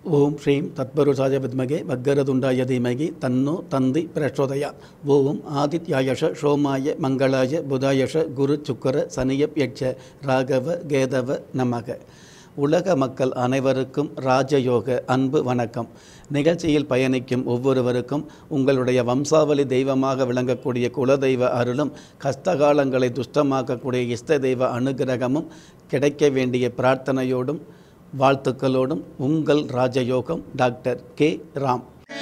ஓம் ஸ்ரீம் தத்பருஷாய வித்மகே வக்கரதுண்டாய தீமகி தன்னோ தந்தி பிரச்சோதயா ஓம் ஆதித்யாயஷ சோமாய மங்களாய புதாயஷ குரு சுக்கர சனியப் யட்ச ராகவ கேதவ நமக உலக மக்கள் அனைவருக்கும் ராஜயோக அன்பு வணக்கம் நிகழ்ச்சியில் பயணிக்கும் ஒவ்வொருவருக்கும் உங்களுடைய வம்சாவளி தெய்வமாக விளங்கக்கூடிய குலதெய்வ அருளும் கஷ்டகாலங்களை துஷ்டமாக்கக்கூடிய இஷ்ட தெய்வ அனுகிரகமும் கிடைக்க வேண்டிய பிரார்த்தனையோடும் வாழ்த்துக்களோடும் உங்கள் ராஜயோகம் டாக்டர் கே ராம்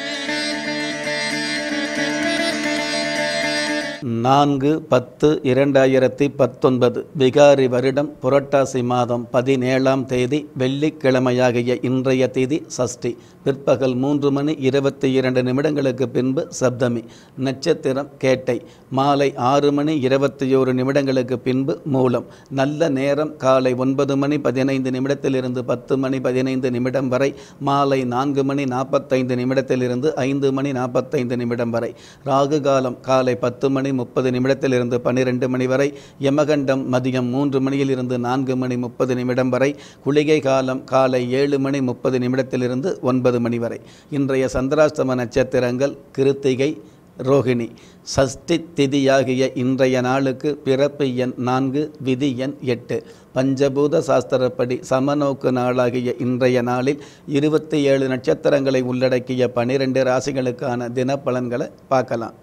நான்கு பத்து இரண்டாயிரத்தி பத்தொன்பது பிகாரி வருடம் புரட்டாசி மாதம் பதினேழாம் தேதி வெள்ளிக்கிழமையாகிய இன்றைய தேதி சஷ்டி பிற்பகல் மூன்று மணி இருபத்தி இரண்டு நிமிடங்களுக்கு பின்பு சப்தமி நட்சத்திரம் கேட்டை மாலை ஆறு மணி இருபத்தி ஓரு நிமிடங்களுக்கு பின்பு மூலம் நல்ல நேரம் காலை ஒன்பது மணி பதினைந்து நிமிடத்திலிருந்து பத்து மணி பதினைந்து நிமிடம் வரை மாலை நான்கு மணி நாற்பத்தைந்து நிமிடத்திலிருந்து ஐந்து மணி நாற்பத்தைந்து நிமிடம் வரை ராகு காலம் காலை பத்து மணி முப்பது நிமிடத்திலிருந்து பன்னிரெண்டு மணி வரை யமகண்டம் மதியம் மூன்று மணியிலிருந்து நான்கு மணி முப்பது நிமிடம் வரை குளிகை காலம் காலை ஏழு மணி முப்பது நிமிடத்திலிருந்து ஒன்பது மணி வரை இன்றைய சந்திராஷ்டம நட்சத்திரங்கள் கிருத்திகை ரோகிணி சஷ்டி திதியாகிய இன்றைய நாளுக்கு பிறப்பு எண் நான்கு விதி எண் எட்டு பஞ்சபூத சாஸ்திரப்படி சமநோக்கு நாளாகிய இன்றைய நாளில் இருபத்தி ஏழு நட்சத்திரங்களை உள்ளடக்கிய பனிரெண்டு ராசிகளுக்கான தினப்பலன்களை பார்க்கலாம்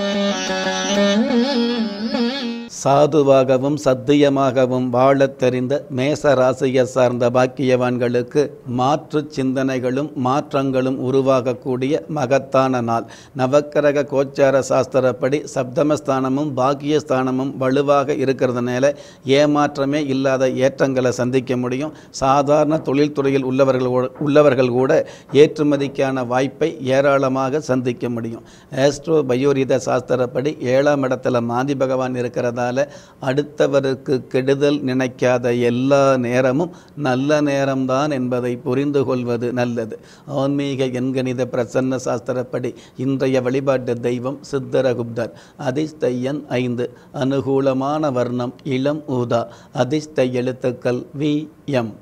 சாதுவாகவும் சத்தியமாகவும் வாழத் தெரிந்த மேச ராசியை சார்ந்த பாக்கியவான்களுக்கு மாற்று சிந்தனைகளும் மாற்றங்களும் உருவாகக்கூடிய மகத்தான நாள் நவக்கிரக கோச்சார சாஸ்திரப்படி சப்தமஸ்தானமும் பாக்கியஸ்தானமும் வலுவாக இருக்கிறதுனால ஏமாற்றமே இல்லாத ஏற்றங்களை சந்திக்க முடியும் சாதாரண தொழில்துறையில் உள்ளவர்கள் உள்ளவர்கள் கூட ஏற்றுமதிக்கான வாய்ப்பை ஏராளமாக சந்திக்க முடியும் ஆஸ்ட்ரோ பயோரித சாஸ்திரப்படி ஏழாம் இடத்துல மாதி பகவான் இருக்கிறதால அடுத்தவருக்கு கெடுதல் நினைக்காத எல்லா நேரமும் நல்ல நேரம்தான் என்பதை புரிந்து கொள்வது நல்லது ஆன்மீக எண்கணித பிரசன்ன சாஸ்திரப்படி இன்றைய வழிபாட்டு தெய்வம் சித்தரகுப்தர் அதிர்ஷ்டையன் ஐந்து அனுகூலமான வர்ணம் இளம் ஊதா அதிர்ஷ்ட எழுத்துக்கள் வி எம்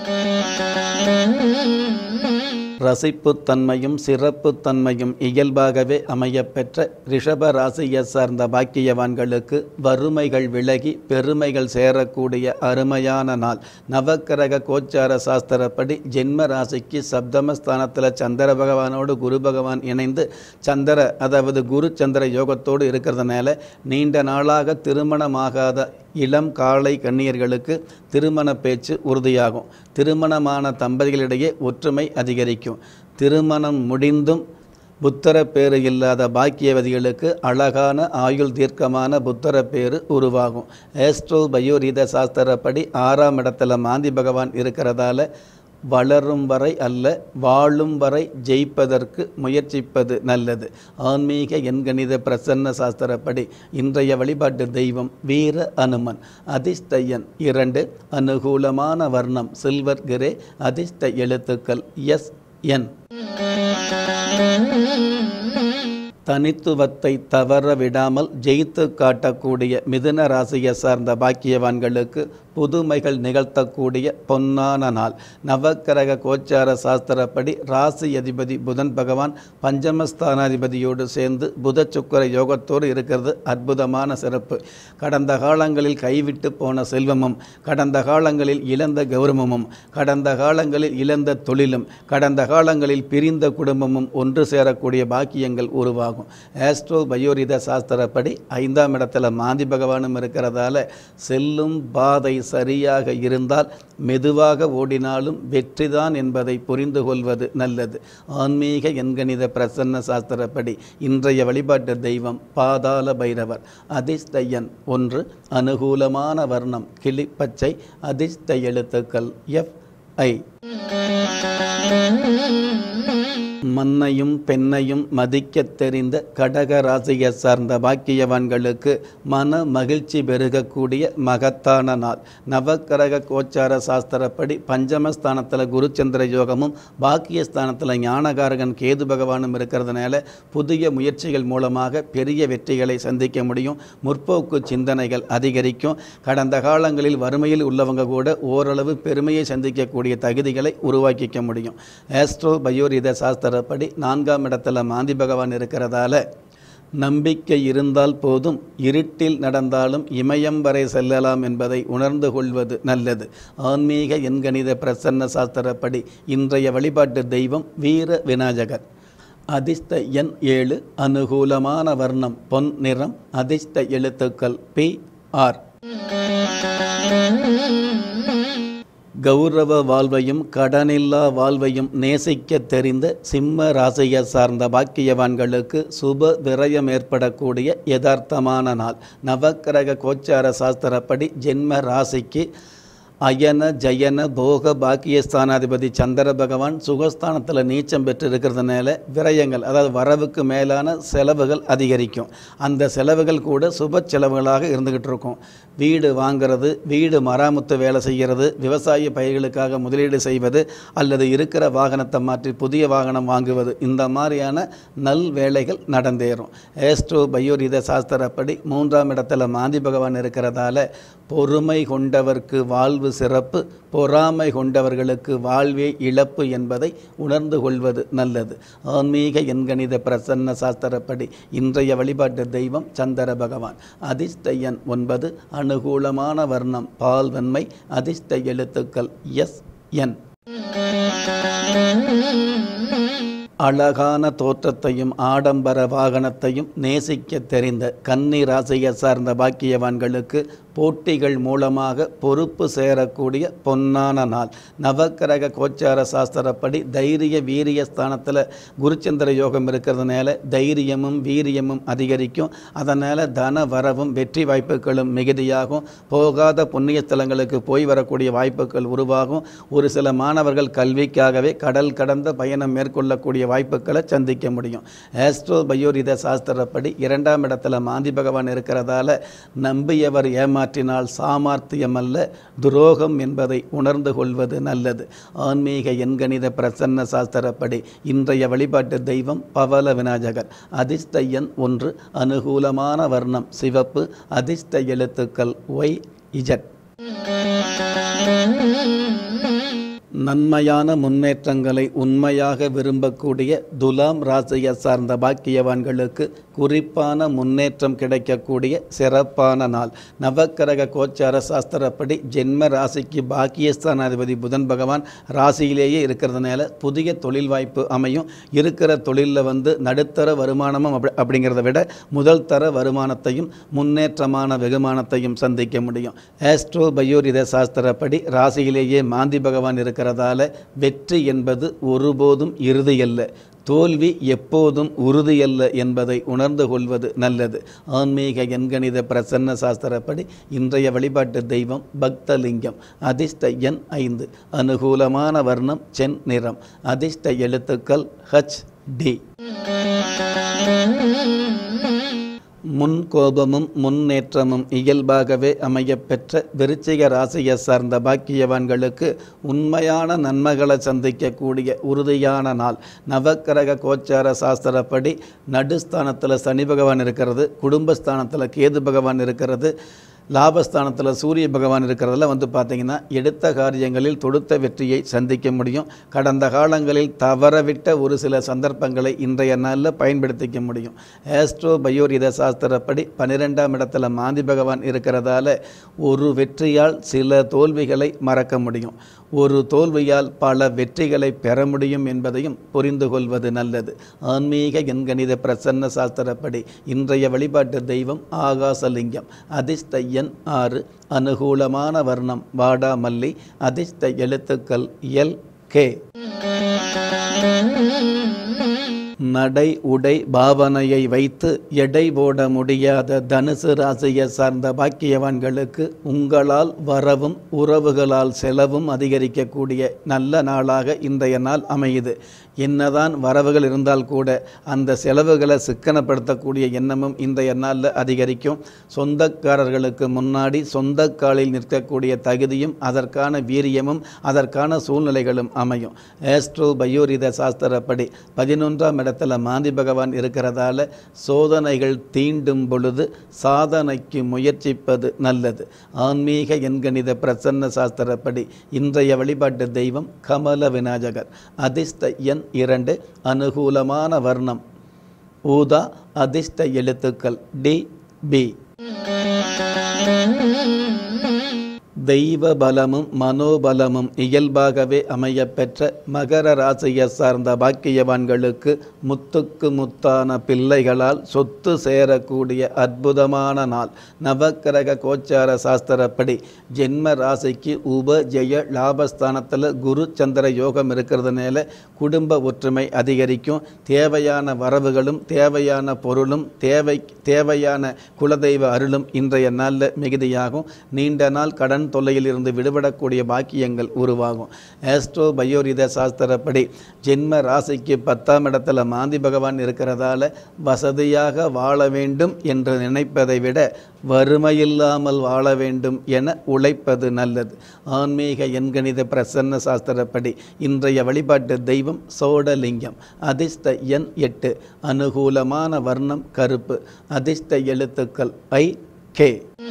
ரசிப்புத்தன்மையும் சிறப்புத்தன்மையும் இயல்பாகவே அமையப்பெற்ற ரிஷப ராசியை சார்ந்த பாக்கியவான்களுக்கு வறுமைகள் விலகி பெருமைகள் சேரக்கூடிய அருமையான நாள் நவக்கிரக கோச்சார சாஸ்திரப்படி ஜென்ம ராசிக்கு சப்தமஸ்தானத்தில் சந்திர பகவானோடு குரு பகவான் இணைந்து சந்திர அதாவது குரு சந்திர யோகத்தோடு இருக்கிறதுனால நீண்ட நாளாக திருமணமாகாத இளம் காளை கன்னியர்களுக்கு திருமண பேச்சு உறுதியாகும் திருமணமான தம்பதிகளிடையே ஒற்றுமை அதிகரிக்கும் திருமணம் முடிந்தும் புத்தர பேறு இல்லாத பாக்கியவதிகளுக்கு அழகான ஆயுள் தீர்க்கமான புத்தர பேரு உருவாகும் ஏஸ்ட்ரோ பயோரீத சாஸ்திரப்படி ஆறாம் இடத்துல மாந்தி பகவான் இருக்கிறதால வளரும் வரை அல்ல வாழும் வரை ஜெயிப்பதற்கு முயற்சிப்பது நல்லது ஆன்மீக எண்கணித பிரசன்ன சாஸ்திரப்படி இன்றைய வழிபாட்டு தெய்வம் வீர அனுமன் அதிர்ஷ்டயன் இரண்டு அனுகூலமான வர்ணம் சில்வர் கிரே அதிர்ஷ்ட எழுத்துக்கள் எஸ் என் தனித்துவத்தை தவற விடாமல் ஜெயித்து காட்டக்கூடிய மிதுன ராசியை சார்ந்த பாக்கியவான்களுக்கு புதுமைகள் நிகழ்த்தக்கூடிய பொன்னான நாள் நவக்கிரக கோச்சார சாஸ்திரப்படி ராசி அதிபதி புதன் பகவான் பஞ்சமஸ்தானாதிபதியோடு சேர்ந்து புத சுக்கர யோகத்தோடு இருக்கிறது அற்புதமான சிறப்பு கடந்த காலங்களில் கைவிட்டு போன செல்வமும் கடந்த காலங்களில் இழந்த கௌரவமும் கடந்த காலங்களில் இழந்த தொழிலும் கடந்த காலங்களில் பிரிந்த குடும்பமும் ஒன்று சேரக்கூடிய பாக்கியங்கள் உருவாகும் ஆஸ்ட்ரோ பயோரித சாஸ்திரப்படி ஐந்தாம் இடத்துல மாந்தி பகவானும் இருக்கிறதால செல்லும் பாதை சரியாக இருந்தால் மெதுவாக ஓடினாலும் வெற்றிதான் என்பதை புரிந்து கொள்வது நல்லது ஆன்மீக எண்கணித பிரசன்ன சாஸ்திரப்படி இன்றைய வழிபாட்டு தெய்வம் பாதாள பைரவர் அதிர்ஷ்டயன் ஒன்று அனுகூலமான வர்ணம் கிளிப்பச்சை அதிர்ஷ்ட எழுத்துக்கள் எஃப் ஐ மண்ணையும் பெண்ணையும் மதிக்கத் தெரிந்த கடக ராசியை சார்ந்த பாக்கியவான்களுக்கு மன மகிழ்ச்சி பெருகக்கூடிய மகத்தான நாள் நவக்கிரக கோச்சார சாஸ்திரப்படி பஞ்சமஸ்தானத்தில் குருச்சந்திர யோகமும் பாக்கியஸ்தானத்தில் ஞானகாரகன் கேது பகவானும் இருக்கிறதுனால புதிய முயற்சிகள் மூலமாக பெரிய வெற்றிகளை சந்திக்க முடியும் முற்போக்கு சிந்தனைகள் அதிகரிக்கும் கடந்த காலங்களில் வறுமையில் உள்ளவங்க கூட ஓரளவு பெருமையை சந்திக்கக்கூடிய தகுதிகளை உருவாக்கிக்க முடியும் ஆஸ்ட்ரோ பயோரித சாஸ்திரப்படி நான்காம் இடத்துல மாந்தி பகவான் இருக்கிறதால நம்பிக்கை இருந்தால் போதும் இருட்டில் நடந்தாலும் இமயம் வரை செல்லலாம் என்பதை உணர்ந்து கொள்வது நல்லது ஆன்மீக எண்கணித பிரசன்ன சாஸ்திரப்படி இன்றைய வழிபாட்டு தெய்வம் வீர விநாயகர் அதிர்ஷ்ட எண் ஏழு அனுகூலமான வர்ணம் பொன் நிறம் அதிர்ஷ்ட எழுத்துக்கள் பி ஆர் கௌரவ வாழ்வையும் கடனில்லா வாழ்வையும் நேசிக்க தெரிந்த சிம்ம ராசியை சார்ந்த பாக்கியவான்களுக்கு சுப விரயம் ஏற்படக்கூடிய யதார்த்தமான நாள் நவக்கிரக கோச்சார சாஸ்திரப்படி ஜென்ம ராசிக்கு அயன ஜயன போக பாக்கியஸ்தானாதிபதி சந்திர பகவான் சுகஸ்தானத்தில் நீச்சம் பெற்று இருக்கிறதுனால விரயங்கள் அதாவது வரவுக்கு மேலான செலவுகள் அதிகரிக்கும் அந்த செலவுகள் கூட சுப செலவுகளாக இருந்துக்கிட்டு இருக்கும் வீடு வாங்கிறது வீடு மராமத்து வேலை செய்கிறது விவசாய பயிர்களுக்காக முதலீடு செய்வது அல்லது இருக்கிற வாகனத்தை மாற்றி புதிய வாகனம் வாங்குவது இந்த மாதிரியான நல் வேலைகள் நடந்தேறும் ஏஸ்ட்ரோ பயோரித சாஸ்திரப்படி மூன்றாம் இடத்துல மாந்தி பகவான் இருக்கிறதால பொறுமை கொண்டவர்க்கு வாழ்வு சிறப்பு பொறாமை கொண்டவர்களுக்கு வாழ்வே இழப்பு என்பதை உணர்ந்து கொள்வது நல்லது ஆன்மீக எண்கணித பிரசன்ன சாஸ்திரப்படி இன்றைய வழிபாட்டு தெய்வம் சந்திர பகவான் அதிர்ஷ்ட எண் ஒன்பது அனுகூலமான வர்ணம் பால் வெண்மை அதிர்ஷ்ட எழுத்துக்கள் எஸ் என் அழகான தோற்றத்தையும் ஆடம்பர வாகனத்தையும் நேசிக்க தெரிந்த கன்னி ராசியை சார்ந்த பாக்கியவான்களுக்கு போட்டிகள் மூலமாக பொறுப்பு சேரக்கூடிய பொன்னான நாள் நவக்கிரக கோச்சார சாஸ்திரப்படி தைரிய வீரிய ஸ்தானத்தில் குருச்சந்திர யோகம் இருக்கிறதுனால தைரியமும் வீரியமும் அதிகரிக்கும் அதனால் தன வரவும் வெற்றி வாய்ப்புகளும் மிகுதியாகும் போகாத புண்ணிய ஸ்தலங்களுக்கு போய் வரக்கூடிய வாய்ப்புகள் உருவாகும் ஒரு சில மாணவர்கள் கல்விக்காகவே கடல் கடந்த பயணம் மேற்கொள்ளக்கூடிய வாய்ப்புகளை சந்திக்க முடியும் ஆஸ்ட்ரோ பயோரித சாஸ்திரப்படி இரண்டாம் இடத்துல மாந்தி பகவான் இருக்கிறதால நம்பியவர் ஏமாற்றினால் சாமர்த்தியம் அல்ல துரோகம் என்பதை உணர்ந்து கொள்வது நல்லது ஆன்மீக எண்கணித பிரசன்ன சாஸ்திரப்படி இன்றைய வழிபாட்டு தெய்வம் பவல விநாயகர் அதிர்ஷ்ட எண் ஒன்று அனுகூலமான வர்ணம் சிவப்பு அதிர்ஷ்ட எழுத்துக்கள் ஒய் இஜட் நன்மையான முன்னேற்றங்களை உண்மையாக விரும்பக்கூடிய துலாம் ராசியை சார்ந்த பாக்கியவான்களுக்கு குறிப்பான முன்னேற்றம் கிடைக்கக்கூடிய சிறப்பான நாள் நவக்கிரக கோச்சார சாஸ்திரப்படி ஜென்ம ராசிக்கு பாக்கியஸ்தானாதிபதி புதன் பகவான் ராசியிலேயே இருக்கிறதுனால புதிய தொழில் வாய்ப்பு அமையும் இருக்கிற தொழிலில் வந்து நடுத்தர வருமானமும் அப்படி அப்படிங்கிறத விட முதல் தர வருமானத்தையும் முன்னேற்றமான வெகுமானத்தையும் சந்திக்க முடியும் ஆஸ்ட்ரோ பயோரித சாஸ்திரப்படி ராசியிலேயே மாந்தி பகவான் இருக்கிறதால வெற்றி என்பது ஒருபோதும் இறுதியல்ல தோல்வி எப்போதும் உறுதியல்ல என்பதை உணர்ந்து கொள்வது நல்லது ஆன்மீக எண்கணித பிரசன்ன சாஸ்திரப்படி இன்றைய வழிபாட்டு தெய்வம் பக்தலிங்கம் அதிர்ஷ்ட எண் ஐந்து அனுகூலமான வர்ணம் சென் நிறம் அதிர்ஷ்ட எழுத்துக்கள் ஹச் டி முன் கோபமும் முன்னேற்றமும் இயல்பாகவே அமையப்பெற்ற விருச்சிக ராசியை சார்ந்த பாக்கியவான்களுக்கு உண்மையான நன்மைகளை சந்திக்கக்கூடிய உறுதியான நாள் நவக்கிரக கோச்சார சாஸ்திரப்படி நடுஸ்தானத்தில் சனி பகவான் இருக்கிறது குடும்பஸ்தானத்தில் கேது பகவான் இருக்கிறது லாபஸ்தானத்தில் சூரிய பகவான் இருக்கிறதுல வந்து பார்த்தீங்கன்னா எடுத்த காரியங்களில் தொடுத்த வெற்றியை சந்திக்க முடியும் கடந்த காலங்களில் தவறவிட்ட ஒரு சில சந்தர்ப்பங்களை இன்றைய நாளில் பயன்படுத்திக்க முடியும் ஆஸ்ட்ரோ பயோரித சாஸ்திரப்படி பன்னிரெண்டாம் இடத்துல மாந்தி பகவான் இருக்கிறதால ஒரு வெற்றியால் சில தோல்விகளை மறக்க முடியும் ஒரு தோல்வியால் பல வெற்றிகளை பெற முடியும் என்பதையும் புரிந்து கொள்வது நல்லது ஆன்மீக எண்கணித பிரசன்ன சாஸ்திரப்படி இன்றைய வழிபாட்டு தெய்வம் ஆகாசலிங்கம் அதிர்ஷ்ட எண் ஆறு அனுகூலமான வர்ணம் வாடாமல்லி அதிர்ஷ்ட எழுத்துக்கள் எல் கே நடை உடை பாவனையை வைத்து எடை போட முடியாத தனுசு ராசியை சார்ந்த பாக்கியவான்களுக்கு உங்களால் வரவும் உறவுகளால் செலவும் அதிகரிக்கக்கூடிய நல்ல நாளாக இன்றைய நாள் அமையுது என்னதான் வரவுகள் இருந்தால் கூட அந்த செலவுகளை சிக்கனப்படுத்தக்கூடிய எண்ணமும் இன்றைய நாளில் அதிகரிக்கும் சொந்தக்காரர்களுக்கு முன்னாடி சொந்த காலில் நிற்கக்கூடிய தகுதியும் அதற்கான வீரியமும் அதற்கான சூழ்நிலைகளும் அமையும் ஏஸ்ட்ரோ பயோரித சாஸ்திரப்படி பதினொன்றாம் இடத்துல மாந்தி பகவான் இருக்கிறதால சோதனைகள் தீண்டும் பொழுது சாதனைக்கு முயற்சிப்பது நல்லது ஆன்மீக எண்கணித பிரசன்ன சாஸ்திரப்படி இன்றைய வழிபாட்டு தெய்வம் கமல விநாயகர் அதிர்ஷ்ட எண் இரண்டு அனுகூலமான வர்ணம் ஊதா அதிர்ஷ்ட எழுத்துக்கள் டி பி தெய்வ பலமும் மனோபலமும் இயல்பாகவே அமையப்பெற்ற மகர ராசியை சார்ந்த பாக்கியவான்களுக்கு முத்துக்கு முத்தான பிள்ளைகளால் சொத்து சேரக்கூடிய அற்புதமான நாள் நவக்கிரக கோச்சார சாஸ்திரப்படி ஜென்ம ராசிக்கு உப ஜெய லாபஸ்தானத்தில் குரு சந்திர யோகம் இருக்கிறதுனால குடும்ப ஒற்றுமை அதிகரிக்கும் தேவையான வரவுகளும் தேவையான பொருளும் தேவை தேவையான குலதெய்வ அருளும் இன்றைய நாளில் மிகுதியாகும் நீண்ட நாள் கடன் தொல்லையில் இருந்து விடுபடக்கூடிய பாக்கியங்கள் உருவாகும் ஆஸ்ட்ரோ பயோரித சாஸ்திரப்படி ஜென்ம ராசிக்கு பத்தாம் இடத்துல மாந்தி பகவான் இருக்கிறதால வசதியாக வாழ வேண்டும் என்று நினைப்பதை விட வறுமையில்லாமல் வாழ வேண்டும் என உழைப்பது நல்லது ஆன்மீக எண்கணித பிரசன்ன சாஸ்திரப்படி இன்றைய வழிபாட்டு தெய்வம் சோடலிங்கம் அதிர்ஷ்ட எண் எட்டு அனுகூலமான வர்ணம் கருப்பு அதிர்ஷ்ட எழுத்துக்கள் ஐ கே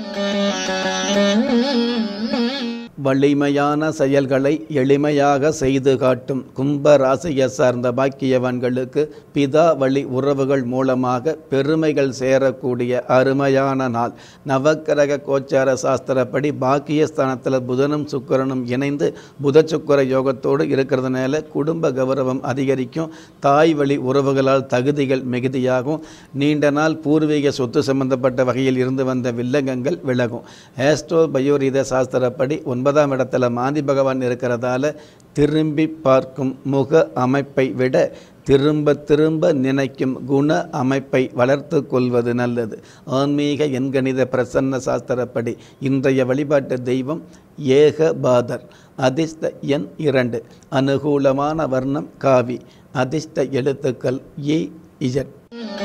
வலிமையான செயல்களை எளிமையாக செய்து காட்டும் கும்ப ராசியை சார்ந்த பாக்கியவான்களுக்கு பிதா வழி உறவுகள் மூலமாக பெருமைகள் சேரக்கூடிய அருமையான நாள் நவக்கிரக கோச்சார சாஸ்திரப்படி பாக்கியஸ்தானத்தில் புதனும் சுக்கிரனும் இணைந்து புத சுக்கர யோகத்தோடு இருக்கிறதுனால குடும்ப கௌரவம் அதிகரிக்கும் தாய் வழி உறவுகளால் தகுதிகள் மிகுதியாகும் நீண்ட நாள் பூர்வீக சொத்து சம்பந்தப்பட்ட வகையில் இருந்து வந்த வில்லங்கங்கள் விலகும் ஆஸ்ட்ரோ பயோரீத சாஸ்திரப்படி ஒன்பதாம் இடத்துல மாந்தி பகவான் இருக்கிறதால திரும்பி பார்க்கும் முக அமைப்பை விட திரும்ப திரும்ப நினைக்கும் குண அமைப்பை வளர்த்து கொள்வது நல்லது ஆன்மீக எண்கணித பிரசன்ன சாஸ்திரப்படி இன்றைய வழிபாட்டு தெய்வம் ஏகபாதர் அதிர்ஷ்ட எண் இரண்டு அனுகூலமான வர்ணம் காவி அதிர்ஷ்ட எழுத்துக்கள் இ இஜட்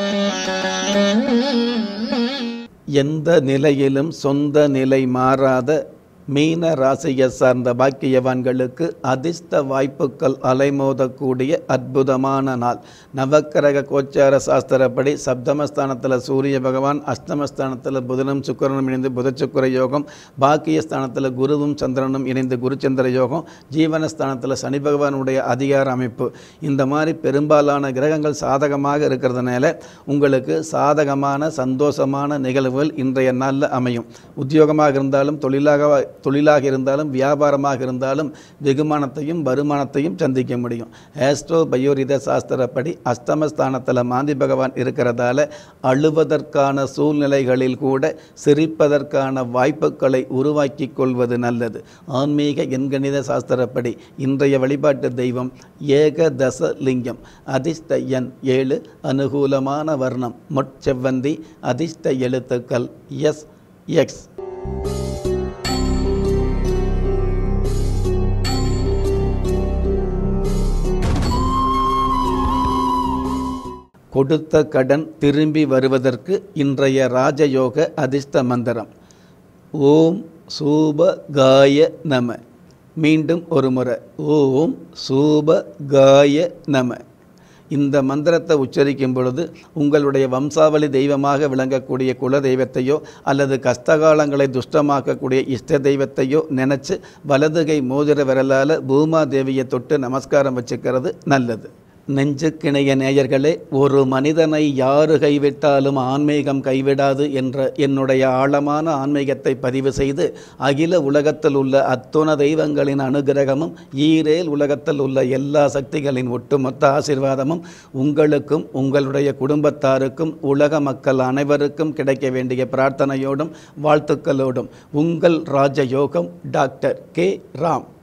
எந்த நிலையிலும் சொந்த நிலை மாறாத மீன ராசியை சார்ந்த பாக்கியவான்களுக்கு அதிர்ஷ்ட வாய்ப்புகள் அலைமோதக்கூடிய அற்புதமான நாள் நவக்கிரக கோச்சார சாஸ்திரப்படி சப்தமஸ்தானத்தில் சூரிய பகவான் அஷ்டமஸ்தானத்தில் புதனும் சுக்கரனும் இணைந்து புதச்சுக்கர யோகம் பாக்கியஸ்தானத்தில் குருவும் சந்திரனும் இணைந்து குருச்சந்திர யோகம் ஜீவனஸ்தானத்தில் சனி பகவானுடைய அதிகார அமைப்பு இந்த மாதிரி பெரும்பாலான கிரகங்கள் சாதகமாக இருக்கிறதுனால உங்களுக்கு சாதகமான சந்தோஷமான நிகழ்வுகள் இன்றைய நாளில் அமையும் உத்தியோகமாக இருந்தாலும் தொழிலாக தொழிலாக இருந்தாலும் வியாபாரமாக இருந்தாலும் வெகுமானத்தையும் வருமானத்தையும் சந்திக்க முடியும் ஆஸ்ட்ரோ பயோரித சாஸ்திரப்படி அஷ்டமஸ்தானத்தில் மாந்தி பகவான் இருக்கிறதால அழுவதற்கான சூழ்நிலைகளில் கூட சிரிப்பதற்கான வாய்ப்புகளை உருவாக்கி கொள்வது நல்லது ஆன்மீக எண்கணித சாஸ்திரப்படி இன்றைய வழிபாட்டு தெய்வம் ஏகதச லிங்கம் அதிர்ஷ்ட எண் ஏழு அனுகூலமான வர்ணம் முட்செவ்வந்தி அதிர்ஷ்ட எழுத்துக்கள் எஸ் எக்ஸ் கொடுத்த கடன் திரும்பி வருவதற்கு இன்றைய ராஜயோக அதிர்ஷ்ட மந்திரம் ஓம் சூபகாய நம மீண்டும் ஒரு முறை ஓம் சூபகாய நம இந்த மந்திரத்தை உச்சரிக்கும் பொழுது உங்களுடைய வம்சாவளி தெய்வமாக விளங்கக்கூடிய குல தெய்வத்தையோ அல்லது கஷ்டகாலங்களை துஷ்டமாக்கக்கூடிய இஷ்ட தெய்வத்தையோ நினச்சி வலதுகை மோதிர விரலால் பூமா தேவியை தொட்டு நமஸ்காரம் வச்சுக்கிறது நல்லது நெஞ்சுக்கிணைய நேயர்களே ஒரு மனிதனை யாரு கைவிட்டாலும் ஆன்மீகம் கைவிடாது என்ற என்னுடைய ஆழமான ஆன்மீகத்தை பதிவு செய்து அகில உலகத்தில் உள்ள அத்துண தெய்வங்களின் அனுகிரகமும் ஈரேல் உலகத்தில் உள்ள எல்லா சக்திகளின் ஒட்டுமொத்த ஆசிர்வாதமும் உங்களுக்கும் உங்களுடைய குடும்பத்தாருக்கும் உலக மக்கள் அனைவருக்கும் கிடைக்க வேண்டிய பிரார்த்தனையோடும் வாழ்த்துக்களோடும் உங்கள் ராஜயோகம் டாக்டர் கே ராம்